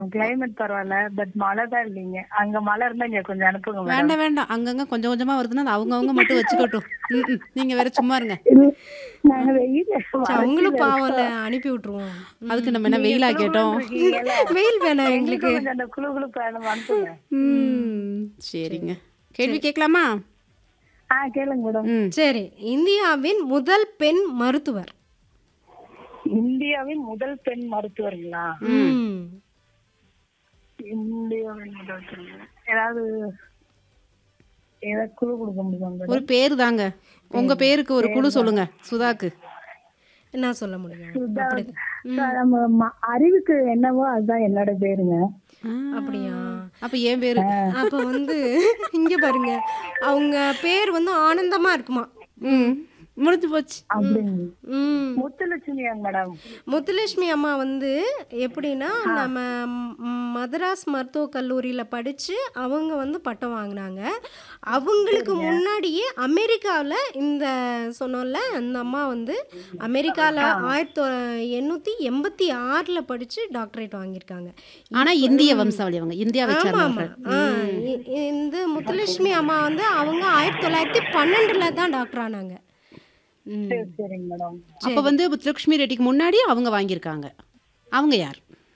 Climate பரவாயில்ல but மழை தான் இல்லைங்க அங்க மழை இருந்தா இங்க கொஞ்சம் அனுப்புங்க மேடம் வேண்டாம் வேண்டாம் அங்கங்க கொஞ்சம் கொஞ்சமா வருதுன்னா அது அவங்கவங்க மட்டும் வச்சுக்கட்டும் ம், ம். நீங்க வேற சும்மா இருங்க நாங்க வெயில் சரி, அவங்களும் பாவம்ல அனுப்பி விட்டுருவோம் அதுக்கு நம்ம என்ன வெயிலா கேட்டோம் வெயில் வேணாம் எங்களுக்கு எங்களுக்கு கொஞ்சம் அந்த குழு குழு பயணம் அனுப்புங்க ம், சரிங்க கேள்வி கேட்கலாமா ஆ கேளுங்க மேடம் ம் சரி இந்தியாவின் முதல் பெண் மருத்துவர் இந்தியாவின் முதல் பெண் மருத்துவர்களா ம். இந்தியாவின் முதல் பெண் ஏதாவது ஏதாவது குழு கொடுக்க முடியுமா மேடம் ஒரு பேரு தாங்க உங்க பேருக்கு ஒரு குழு சொல்லுங்க சுதாக்கு என்ன சொல்ல முடியும் அப்படி நம்ம ம- அறிவுக்கு என்னவோ அதுதான் என்னோட பேருங்க ஆ, அப்படியா அப்ப ஏன் பேரு அப்ப வந்து இங்க பாருங்க அவங்க பேர் வந்து ஆனந்தமா இருக்குமா ம் முடிஞ்சு போச்சு அப்படிங்க ம் முத்துலட்சுமியா மேடம் முத்துலட்சுமி அம்மா வந்து எப்படின்னா நம்ம ம், மதராஸ் மருத்துவக் கல்லூரியில் படித்து அவங்க வந்து பட்டம் வாங்கினாங்க அவங்களுக்கு முன்னாடியே அமெரிக்காவில் இந்த சொன்னோம்ல அந்த அம்மா வந்து அமெரிக்காவில் ஆயிரத்தி தொ- எண்ணூற்றி எண்பத்தி ஆறில் படித்து டாக்டரேட் வாங்கியிருக்காங்க ஆனா இந்திய வம்சாவளி அவங்க இந்தியாவை ஆமா ஆமா சேர்ந்தவர்கள் ஆ, இ- இந்த முத்துலட்சுமி அம்மா வந்து அவங்க ஆயிரத்தி தொள்ளாயிரத்தி பன்னெண்டில் தான் டாக்டர் ஆனாங்க ம். சரி சரிங்க மேடம் அப்ப வந்து முத்துலட்சுமி ரெட்டிக்கு முன்னாடி அவங்க வாங்கியிருக்காங்க அவங்க யார்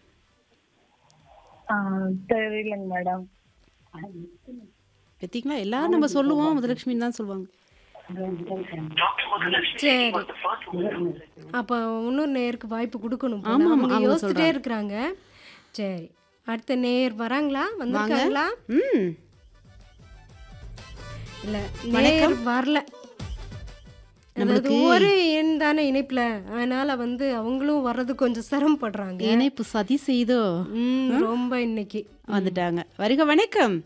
ஆ, தெரியலங்க மேடம் பார்த்தீங்களா எல்லாரும் நம்ம சொல்லுவோம் முத்துலட்சுமி தான் சொல்லுவாங்க சரி அப்போ இன்னொரு நேருக்கு வாய்ப்பு கொடுக்கணும் போல. ஆமா, ஆமா, அவங்க அவங்க யோசிச்சுட்டே சொல்றாங்க. இருக்கிறாங்க சரி அடுத்த நேர் வராங்களா வந்திருக்காங்களா ம் இல்ல நேர் வரல அதாவது நம்மளுக்கு ஒரு எண் தானே இணைப்புல அதனால வந்து அவங்களும் வர்றது கொஞ்சம் சிரமப்படுறாங்க இணைப்பு சதி செய்தோ ம், ரொம்ப இன்னைக்கு வந்துட்டாங்க வருக வணக்கம்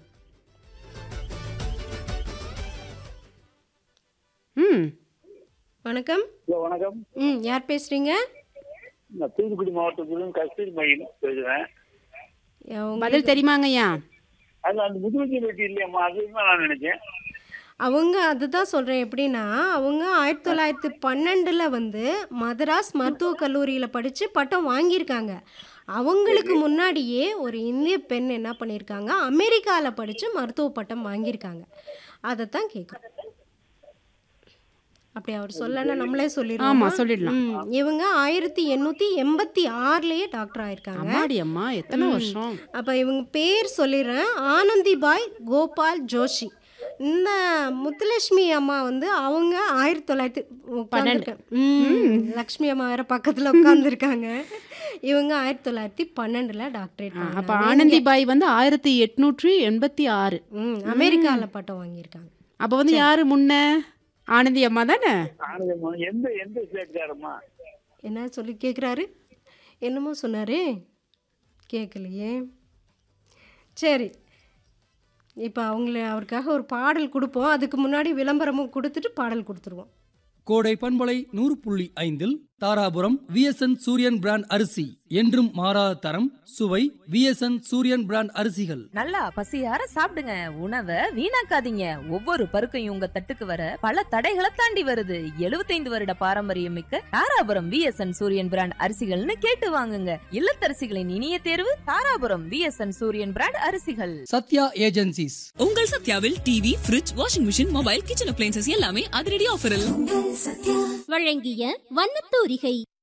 ம் வணக்கம் ஹலோ வணக்கம் ம் யார் பேசுறீங்க நான் தூத்துக்குடி மாவட்டத்திலும் கஸ்தூரி மையம் பேசுறேன் அவங்க- பதில் தெரியுமாங்கய்யா அது அந்த முதுகுச்சி வெட்டி இல்லையம்மா அதுதான் நான் நினைச்சேன் அவங்க அதுதான் சொல்கிறேன் எப்படின்னா அவங்க ஆயிரத்தி தொள்ளாயிரத்தி பன்னெண்டில் வந்து மதராஸ் மருத்துவக் கல்லூரியில் படித்து பட்டம் வாங்கியிருக்காங்க அவங்களுக்கு முன்னாடியே ஒரு இந்திய பெண் என்ன பண்ணியிருக்காங்க அமெரிக்காவில் படித்து மருத்துவ பட்டம் வாங்கியிருக்காங்க அதைத்தான் கேட்குறோம் அப்படி அவர் சொல்லனா நம்மளே ஆமா சொல்லிடுவோம் சொல்லிடலாம் இவங்க ஆயிரத்தி எண்ணூற்றி எண்பத்தி ஆறுலேயே டாக்டர் ஆயிருக்காங்க அம்மாடி அம்மா எத்தனை வருஷம் அப்போ இவங்க பேர் சொல்லிடுறேன் ஆனந்திபாய் கோபால் ஜோஷி இந்த முத்துலட்சுமி அம்மா வந்து அவங்க ஆயிரத்தி தொள்ளாயிரத்தி உட்காந்துருக்காங்க ம் லக்ஷ்மி அம்மா வேற பக்கத்தில் உட்காந்துருக்காங்க இவங்க ஆயிரத்தி தொள்ளாயிரத்தி பன்னெண்டில் டாக்டரேட் ஆ, அப்ப ஆனந்தி பாய் வந்து ஆயிரத்தி எட்நூற்றி எண்பத்தி ஆறு ம் அமெரிக்காவில் பட்டம் வாங்கியிருக்காங்க அப்ப வந்து யாரு முன்ன ஆனந்தி அம்மா தானே ஆனந்தம்மா எந்த எந்த ஸ்டேட்காரம்மா என்ன சொல்லி கேட்குறாரு என்னமோ சொன்னாரு கேட்கலையே சரி இப்போ அவங்கள அவருக்காக ஒரு பாடல் கொடுப்போம் அதுக்கு முன்னாடி விளம்பரமும் கொடுத்துட்டு பாடல் கொடுத்துருவோம் கோடை பண்பலை நூறு புள்ளி ஐந்தில் தாராபுரம் விஎஸ்என் சூரியன் பிராண்ட் அரிசி என்றும் மாறாத தரம் சுவை விஎஸ்என் சூரியன் பிராண்ட் அரிசிகள் நல்லா பசியார சாப்பிடுங்க உணவை வீணாக்காதீங்க ஒவ்வொரு பருக்கையும் உங்க தட்டுக்கு வர பல தடைகளை தாண்டி வருது 75 வருட பாரம்பரியம் மிக்க தாராபுரம் விஎஸ்என் சூரியன் பிராண்ட் அரிசிகள்னு கேட்டு வாங்குங்க இல்லத்தரசிகளின் இனிய தேர்வு தாராபுரம் விஎஸ்என் சூரியன் பிராண்ட் அரிசிகள் சத்யா ஏஜென்சிஸ் உங்கள் சத்யாவில் TV fridge washing machine mobile kitchen appliances எல்லாமே அதிரடி ஆஃபரில் வழங்கிய வண்ணத்தூரிகை